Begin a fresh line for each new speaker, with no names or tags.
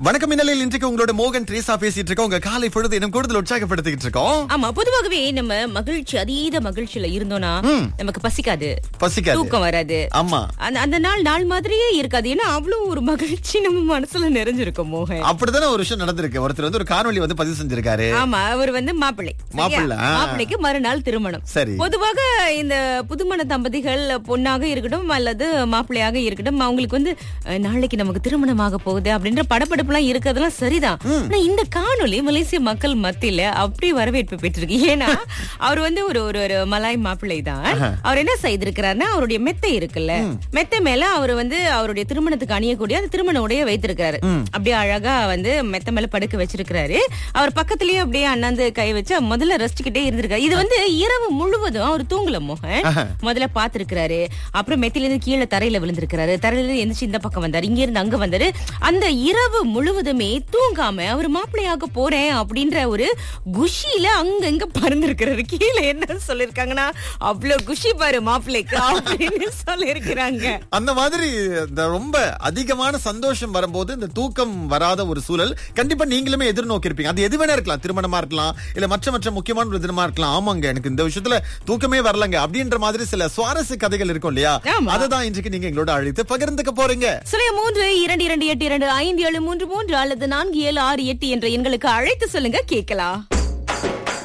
வணக்கம் மின்னலில் இன்றைக்கு உங்களோட மோகன் ட்ரேசா பேசிட்டு இருக்கோம் உங்க காலை பொழுது இன்னும் கூடுதல் உற்சாகப்படுத்திக்கிட்டு இருக்கோம்
ஆமா பொதுவாகவே நம்ம மகிழ்ச்சி அதீத மகிழ்ச்சியில இருந்தோம்னா நமக்கு பசிக்காது
பசிக்காது
தூக்கம் வராது
ஆமா
அந்த அந்த நாள் நாள் மாதிரியே இருக்காது ஏன்னா அவ்வளவு ஒரு மகிழ்ச்சி நம்ம மனசுல நிறைஞ்சிருக்கும் மோகன்
அப்படித்தானே ஒரு விஷயம் நடந்திருக்கு ஒருத்தர் வந்து ஒரு காணொளி வந்து பதிவு செஞ்சிருக்காரு
ஆமா அவர் வந்து மாப்பிள்ளை சரியா?
மாப்பிள்ளை, ஆ.
மாப்பிள்ளைக்கு மறுநாள் திருமணம்
சரி.
பொதுவாக இந்த புதுமண தம்பதிகள் பொண்ணாக இருக்கட்டும் அல்லது மாப்பிள்ளையாக இருக்கட்டும் அவங்களுக்கு வந்து அஹ், நாளைக்கு நமக்கு திருமணமாக போகுது அப்படின்ற படப்படப்பு எல்லாம் இருக்கிறதெல்லாம் சரிதான் ஆனா இந்த காணொளி மலேசிய மக்கள் மத்தியில அப்படி வரவேற்பு பெற்றிருக்கு ஏன்னா அவர் வந்து ஒரு ஒரு ஒரு மலாய் மாப்பிள்ளை தான் அவர் என்ன செய்திருக்கிறாருன்னா அவருடைய மெத்தை இருக்குல்ல மெத்தை மேல அவர் வந்து அவருடைய திருமணத்துக்கு அணியக்கூடிய அந்த திருமண உடைய வைத்திருக்கிறாரு அப்படியே அழகா வந்து மெத்த மேல படுக்க வச்சிருக்கிறாரு அவர் பக்கத்துலயே அப்படியே அண்ணாந்து கை வச்சு முதல்ல ரசிச்சுக்கிட்டே இருந்திருக்காரு இது வந்து இரவு முழுவதும் அவர் தூங்கல மோகன் முதல்ல பாத்துருக்கிறாரு அப்புறம் மெத்தில இருந்து கீழே தரையில விழுந்திருக்கிறாரு தரையில இருந்து எந்திரிச்சு இந்த பக்கம் வந்தாரு இங்க இருந்து அங்க வந்தாரு அந்த இரவு முழுவதுமே தூங்காம அவர் மாப்பிள்ளையாக போறேன் அப்படின்ற ஒரு குஷியில அங்க இங்க பறந்திருக்கிறாரு கீழே என்ன சொல்லிருக்காங்கன்னா அவ்வளவு குஷி பாரு மாப்பிள்ளைக்கு அப்படின்னு சொல்லிருக்கிறாங்க
அந்த மாதிரி இந்த ரொம்ப அதிகமான சந்தோஷம் வரும்போது இந்த தூக்கம் வராத ஒரு சூழல் கண்டிப்பா நீங்களுமே எதிர்நோக்கி இருப்பீங்க அது எது வேணா இருக்கலாம் திருமணமா இருக்கலாம் இல்ல மற்ற மற்ற முக்கியமான ஒரு தினமா இருக்கலாம் ஆமாங்க எனக்கு இந்த விஷயத்துல தூக்கமே வரலங்க அப்படின்ற மாதிரி சில சுவாரஸ்ய கதைகள் இருக்கும் இல்லையா
ஆமா.
அதுதான் இன்றைக்கு நீங்க எங்களோட அழைத்து பகிர்ந்துக்க போறீங்க
சுரைய மூன்று இரண்டு இரண்டு எட்டு இரண்டு ஐந்து ஏழு மூன்று மூன்று அல்லது நான்கு ஏழு ஆறு எட்டு என்ற எண்களுக்கு அழைத்து சொல்லுங்க கேட்கலாம்